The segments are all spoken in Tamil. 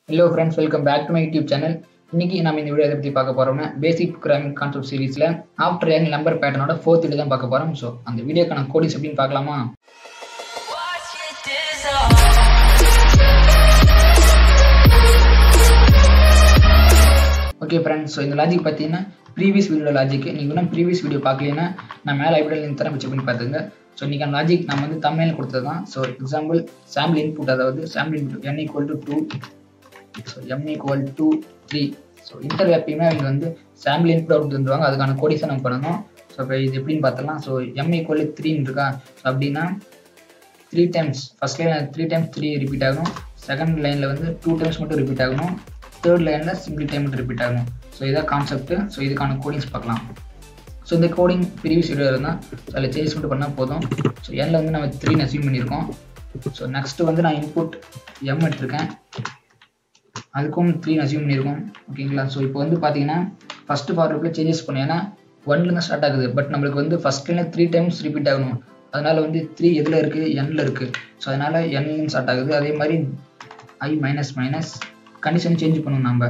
Hello friends welcome back to my YouTube channel இன்னைக்கு நம்ம இந்த வீடியோ எதை பற்றி பார்க்க போறோம்னா பேசிக் ப்ரோக்ராமிங் கான்செப்ட் சீரிஸ்ல ஆஃப்டர் ஏங் நம்பர் பேட்டர்னோட ஃபோர்த் வீடியோ தான் பார்க்க போறோம் ஸோ அந்த வீடியோக்கான கோடிஸ் எப்படின்னு பார்க்கலாமா Watch it dissolve. Okay friends so இந்த லாஜிக் பார்த்தீங்கன்னா ப்ரீவியஸ் வீடியோ லாஜிக் நீங்கள் இன்னும் ப்ரீவியஸ் வீடியோ பார்க்கலன்னா நான் மேலே ஐபிஎல் லிங்க் தரேன் செக் பண்ணி பார்த்துங்க ஸோ இன்றைக்கி அந்த லாஜிக் நம்ம வந்து தமிழில் கொடுத்தது தான் ஸோ எக்ஸாம்பிள் சாம்பிள் இன்புட் அதாவது sample input N equal to two so M equal to three so enter எப்பயுமே அவங்க வந்து சாம்பிள் இன்புட் அவுட் தந்துருவாங்க அதுக்கான கோடிஸை நம்ம பண்ணணும் ஸோ இப்போ இது எப்படின்னு பார்த்தலாம் ஸோ எம் ஈக்குவல் த்ரீன்னு இருக்கா ஸோ அப்படின்னா த்ரீ டைம்ஸ் ஃபர்ஸ்ட் லைனில் த்ரீ டைம்ஸ் த்ரீ ரிப்பீட் ஆகும் செகண்ட் லைனில் வந்து டூ டைம்ஸ் மட்டும் ரிப்பீட் ஆகணும் தேர்ட் லைனில் சிங்கிள் டைம் மட்டும் ரிப்பீட் ஆகும் ஸோ இதான் கான்செப்ட் ஸோ இதுக்கான கோடிங்ஸ் பார்க்கலாம் ஸோ இந்த கோடிங் ப்ரீவியஸ் வீடியோ இருந்தால் ஸோ அதில் சேஞ்ச் மட்டும் பண்ணால் போதும் ஸோ எண்ணில் வந்து நம்ம த்ரீ அசியூம் பண்ணியிருக்கோம் ஸோ நெக்ஸ்ட்டு வந்து நான் இன்புட் எம் எடுத்திருக்கேன் அதுக்கும் த்ரீ அசியூம் பண்ணியிருக்கோம் ஓகேங்களா ஸோ இப்போ வந்து பார்த்தீங்கன்னா ஃபஸ்ட்டு ஃபார்வர்டில் சேஞ்சஸ் பண்ணோம் ஏன்னா ஒன்லேருந்து ஸ்டார்ட் ஆகுது பட் நம்மளுக்கு வந்து ஃபஸ்ட் லைனில் த்ரீ டைம்ஸ் ரிப்பீட் ஆகணும் அதனால வந்து த்ரீ எதில் இருக்குது எண்ணில் இருக்குது ஸோ அதனால் எண்ணிலும் ஸ்டார்ட் ஆகுது அதே மாதிரி I minus minus condition change பண்ணணும் நம்ம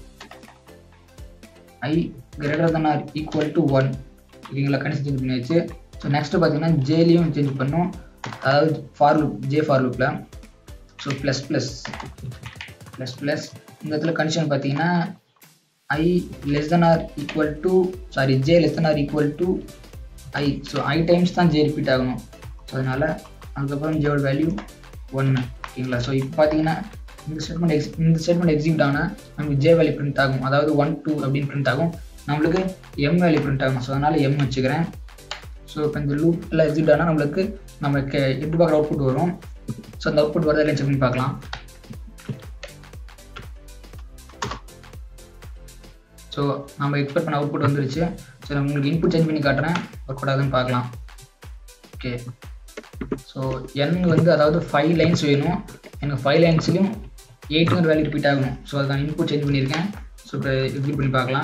I greater than or equal to one ஓகேங்களா கண்டிஷன் சேஞ்ச் பண்ணியாச்சு ஸோ நெக்ஸ்ட் பார்த்தீங்கன்னா ஜேலையும் சேஞ்ச் பண்ணும் அதாவது ஃபார் லூப் ஜே ஃபார் லூப்பில் so plus plus plus plus இந்த இடத்துல கண்டிஷன் பார்த்தீங்கன்னா I less than or equal to sorry J less than or equal to I so I times தான் ஜே ரிப்பீட் ஆகணும் ஸோ அதனால் அதுக்கப்புறம் ஜேவோட வேல்யூ ஒன்று ஓகேங்களா ஸோ இப்போ பார்த்தீங்கன்னா இந்த ஸ்டேட்மெண்ட் எக்ஸ் இந்த ஸ்டேட்மெண்ட் எக்ஸிக்யூட் ஆனால் நமக்கு ஜே வேல்யூ பிரிண்ட் ஆகும் அதாவது ஒன் டூ அப்படின்னு பிரிண்ட் ஆகும் நம்மளுக்கு எம் வேல்யூ பிரிண்ட் ஆகும் ஸோ அதனால் எம் வச்சுக்கிறேன் ஸோ இப்போ இந்த லூப்பில் எக்ஸிக்யூட் ஆனால் நம்மளுக்கு நமக்கு எதிர்பார்க்குற அவுட்புட் வரும் ஸோ அந்த அவுட்புட் வரதை செக் பண்ணி பார்க்கலாம் ஸோ நம்ம எக்ஸ்பெக்ட் பண்ண அவுட்புட் வந்துருச்சு ஸோ நான் உங்களுக்கு இன்புட் சேஞ்ச் பண்ணி காட்டுறேன் ஒர்க் அவுட் ஆகுதுன்னு பார்க்கலாம் ஓகே ஸோ என் வந்து அதாவது ஃபைவ் லைன்ஸ் வேணும் எனக்கு ஃபைவ் லைன்ஸ்லையும் எயிட்டுங்கிற வேல்யூ ரிப்பீட் ஆகணும் ஸோ அதுக்கான இன்புட் சேஞ்ச் பண்ணியிருக்கேன் ஸோ இப்போ எக்ஸிட் பண்ணி பார்க்கலாம்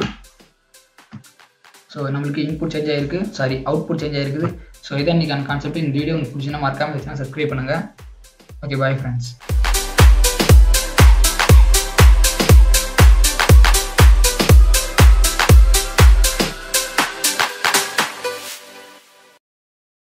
ஸோ நம்மளுக்கு இன்புட் சேஞ்ச் ஆகிருக்கு சாரி அவுட்புட் சேஞ்ச் ஆகிருக்குது ஸோ இதான் இன்றைக்கான கான்செப்ட் இந்த வீடியோ உங்களுக்கு பிடிச்சினா மறக்காமல் சப்ஸ்கிரைப் பண்ணுங்கள் ஓகே பாய் ஃப்ரெண்ட்ஸ்